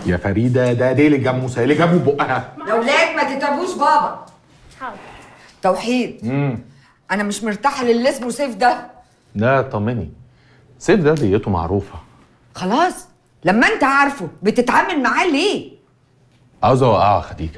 يا فريده ده ديل الجاموسه اللي جابوا بقها يا ولاد ما تتعبوش بابا حاضر توحيد امم انا مش مرتاحه للي اسمه سيف ده لا طمني سيف ده ديته معروفه خلاص لما انت عارفه بتتعامل معاه ليه عاوز اوقعه يا خديجه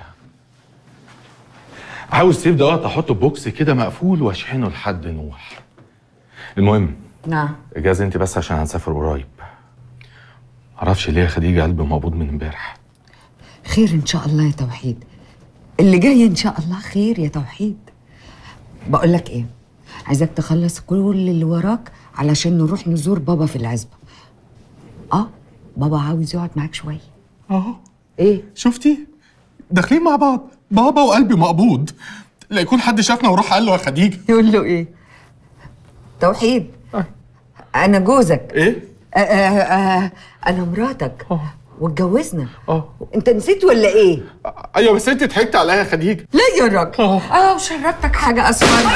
عاوز سيف ده احطه في بوكس كده مقفول واشحنه لحد نوح المهم نعم اجازه انت بس عشان هنسافر قريب معرفش ليه يا خديجه قلبي مقبوض من امبارح خير ان شاء الله يا توحيد اللي جاي ان شاء الله خير يا توحيد بقول لك ايه عايزك تخلص كل اللي وراك علشان نروح نزور بابا في العزبه اه بابا عاوز يقعد معاك شويه اهو ايه شفتي داخلين مع بعض بابا وقلبي مقبوض لا يكون حد شافنا وراح قال له يا خديجه يقول له ايه توحيد انا جوزك ايه آه آه آه انا مراتك آه. واتجوزنا اه انت نسيت ولا ايه ايوه بس انت ضحكت عليا يا خديجه لا يا راجل آه. اه وشربتك حاجه اصفر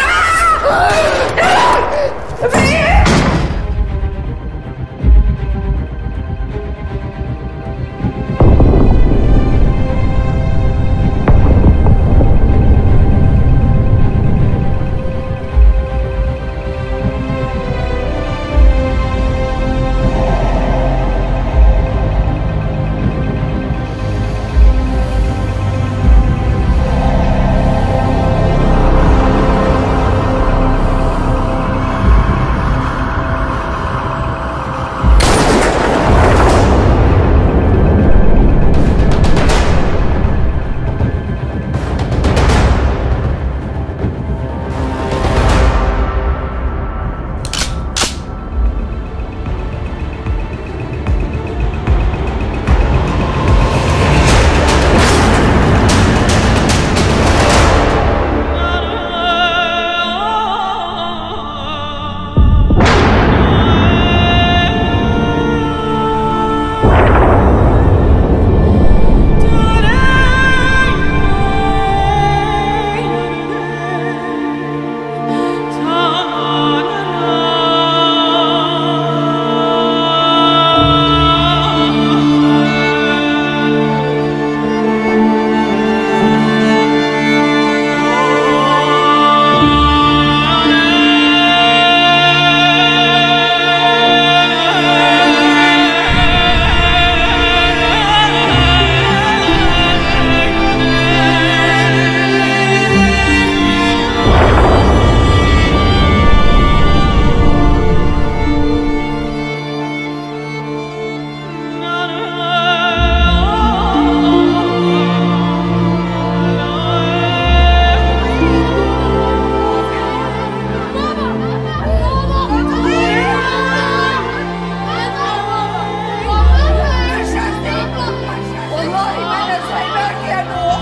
والله ما انا سايباك يا نوح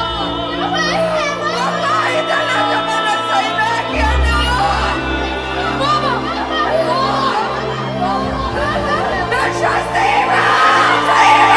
والله ثلاثة ما انا سايباك يا نوح مش هسيبك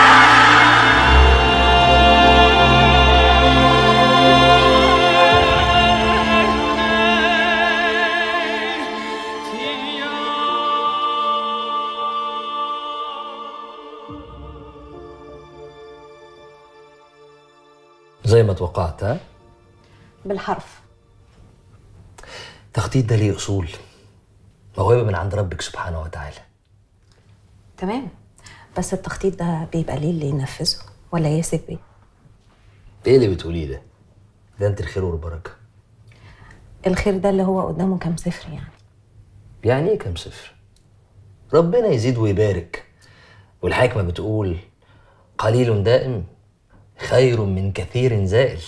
زي ما توقعت ها بالحرف التخطيط ده ليه اصول موهبه من عند ربك سبحانه وتعالى تمام بس التخطيط ده بيبقى ليه اللي ينفذه ولا ياسف بيه ايه اللي بتقوليه ده ده انت الخير والبركه الخير ده اللي هو قدامه كام صفر يعني يعني ايه كام صفر ربنا يزيد ويبارك والحكمه بتقول قليل دائم خير من كثير زائل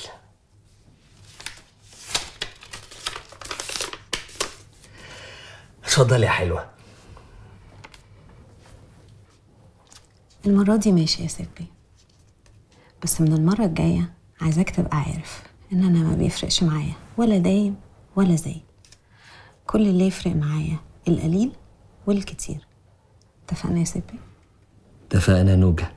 اتفضلي يا حلوه المرة دي ماشي يا سيف بيه بس من المرة الجاية عايزاك تبقى عارف إن أنا ما بيفرقش معايا ولا دايم ولا زايد كل اللي يفرق معايا القليل والكتير اتفقنا يا سيف بيه اتفقنا نوجه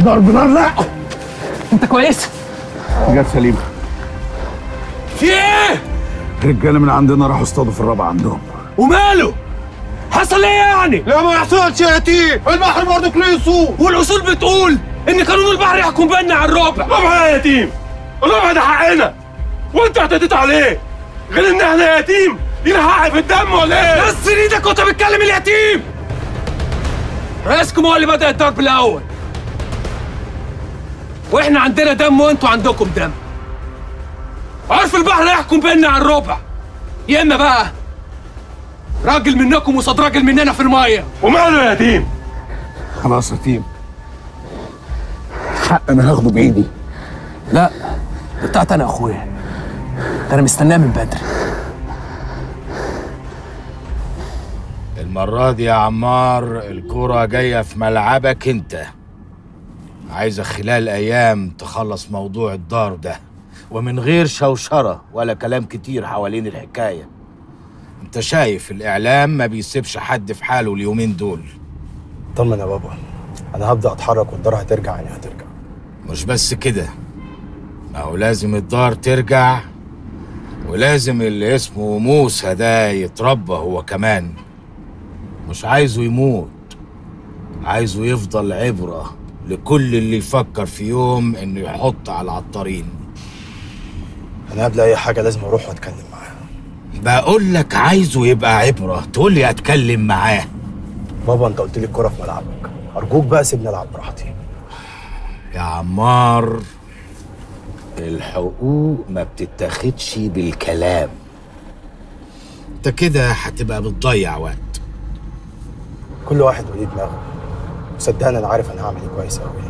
ضرب نار لا انت كويس جت سليمه في ايه رجاله من عندنا راحوا اصطادوا في الرابعه عندهم وماله حصل ايه يعني لا ما يحصلش يا تيم البحر برضك ليه يصوم والاصول بتقول ان قانون البحر يحكم بيننا على الربع ربع يا يتيم الربع ده حقنا وانت اعتديت عليه غير ان احنا يتيم لينا حق في الدم ولا ايه؟ بس ايدك وانت بتكلم اليتيم رئيسكم هو اللي بدأ الضرب الأول واحنا عندنا دم وانتوا عندكم دم عرف البحر يحكم بيننا على الربع يا اما بقى راجل منكم وصاد راجل مننا في الميه وماله يا يتيم؟ خلاص يا تيم حق انا هاخده بايدي لا ده بتاعت انا يا اخويا ده انا مستناه من بدري المرة دي يا عمار الكرة جاية في ملعبك انت عايزك خلال ايام تخلص موضوع الدار ده ومن غير شوشرة ولا كلام كتير حوالين الحكاية انت شايف الاعلام ما بيسيبش حد في حاله اليومين دول طمن يا بابا انا هبدا اتحرك والدار هترجع يعني هترجع مش بس كده ما هو لازم الدار ترجع ولازم اللي اسمه موسى ده يتربى هو كمان مش عايزه يموت عايزه يفضل عبرة لكل اللي يفكر في يوم انه يحط على العطارين انا قبل اي حاجه لازم اروح واتكلم معاه بقول لك عايزه يبقى عبرة تقول لي اتكلم معاه بابا انت قلت لي الكوره في ملعبك ارجوك بقى سيبني العب براحتي يا عمار الحقوق ما بتتاخدش بالكلام انت كده هتبقى بتضيع وقت كل واحد وليه دماغه صدقني انا عارف انا هعمل ايه كويس قوي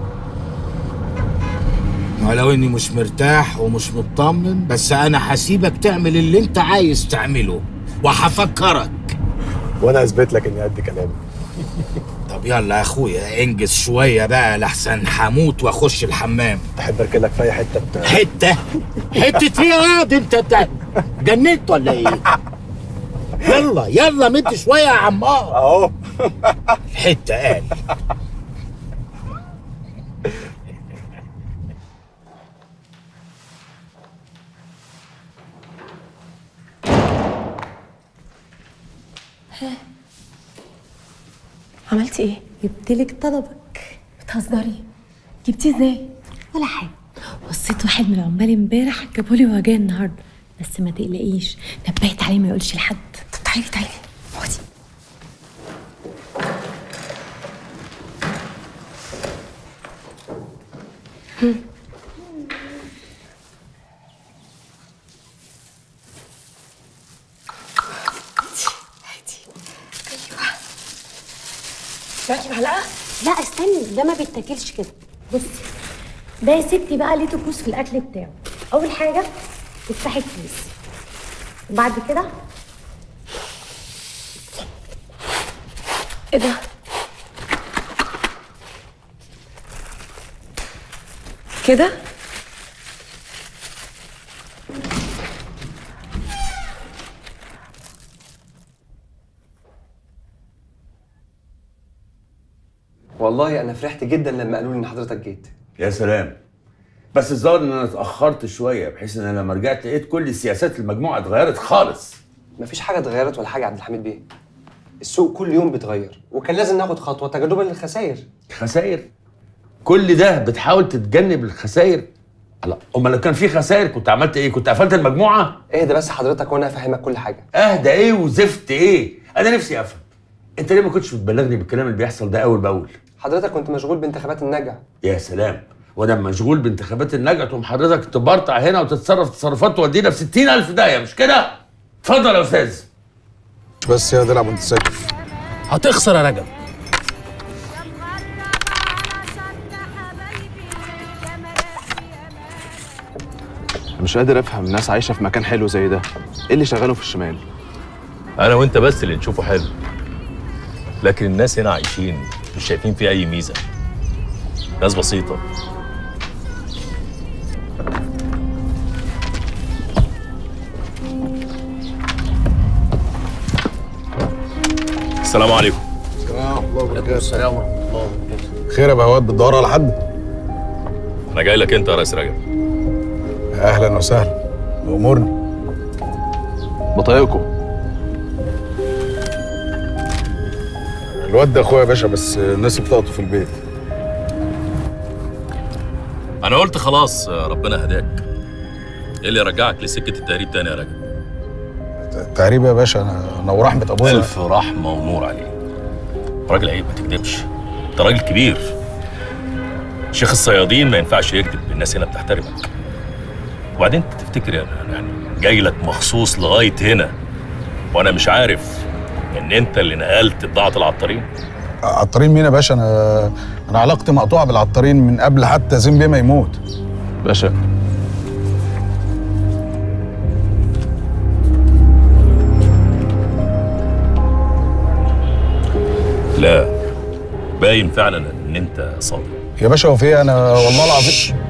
ولو اني مش مرتاح ومش مطمن بس انا هسيبك تعمل اللي انت عايز تعمله وهفكرك وانا اثبت لك اني قد كلامي طب يلا يا اخويا انجز شويه بقى لحسن هموت واخش الحمام تحب اركلك في اي حته بت... حته حته ايه يا واد انت انت جننت ولا ايه يلا يلا مد شويه يا عمار اهو حته قال عملتي ايه؟ جبتلك طلبك بتهزري جبتيه ازاي؟ ولا حاجه وصيت واحد من العمال امبارح جابولي وهو جاي النهارده بس ما تقلقيش نبهت عليه ما يقولش لحد طب تعالي تعالي اقعدي معاكي معلقه؟ لا استني ده ما بيتاكلش كده بصي ده يا ستي بقى ليه طقوس في الاكل بتاعه اول حاجه تفتحي الكيس وبعد كده ايه ده كده والله انا فرحت جدا لما قالوا لي ان حضرتك جيت يا سلام بس الظاهر ان انا اتاخرت شويه بحيث ان انا لما رجعت لقيت كل سياسات المجموعه اتغيرت خالص مفيش حاجه اتغيرت ولا حاجه يا عبد الحميد بيه السوق كل يوم بيتغير وكان لازم ناخد خطوه تجنبا للخسائر خسائر كل ده بتحاول تتجنب الخسائر لا امال لو كان في خسائر كنت عملت ايه كنت قفلت المجموعه اهدى بس حضرتك وانا هفهمك كل حاجه اهدى ايه وزفت ايه انا نفسي افهم انت ليه ما كنتش بتبلغني بالكلام اللي بيحصل ده اول باول حضرتك كنت مشغول بانتخابات النجع يا سلام وانا مشغول بانتخابات النجع تقوم حضرتك تبرطع هنا وتتصرف تصرفات تودينا في 60000 داهيه مش كده اتفضل يا استاذ بس يا دلع وانت ساكت هتخسر يا رجب مش قادر افهم الناس عايشه في مكان حلو زي ده ايه اللي شغاله في الشمال انا وانت بس اللي نشوفه حلو لكن الناس هنا عايشين مش شايفين فيه اي ميزه ناس بسيطه السلام عليكم السلام الله وبركاته السلام ورحمه الله وبركاته خير يا بهوات بتدور على حد انا جاي لك انت يا ريس رجب اهلا وسهلا امورنا بطايقكم الواد ده اخويا يا باشا بس الناس بتاعته في البيت انا قلت خلاص ربنا هداك ايه اللي يرجعك لسكه التهريب تاني يا رجب التهريب يا باشا انا انا ورحمه ابويا الف رحمه ونور عليك راجل عيب ما تكذبش انت راجل كبير شيخ الصيادين ما ينفعش يكذب الناس هنا بتحترمك وبعدين انت تفتكر يعني يعني جاي لك مخصوص لغايه هنا وانا مش عارف ان انت اللي نقلت بضاعه العطارين عطارين مين يا باشا انا انا علاقتي مقطوعه بالعطارين من قبل حتى زين بيه ما يموت باشا لا باين فعلا ان انت صادق يا باشا هو في إيه؟ انا والله العظيم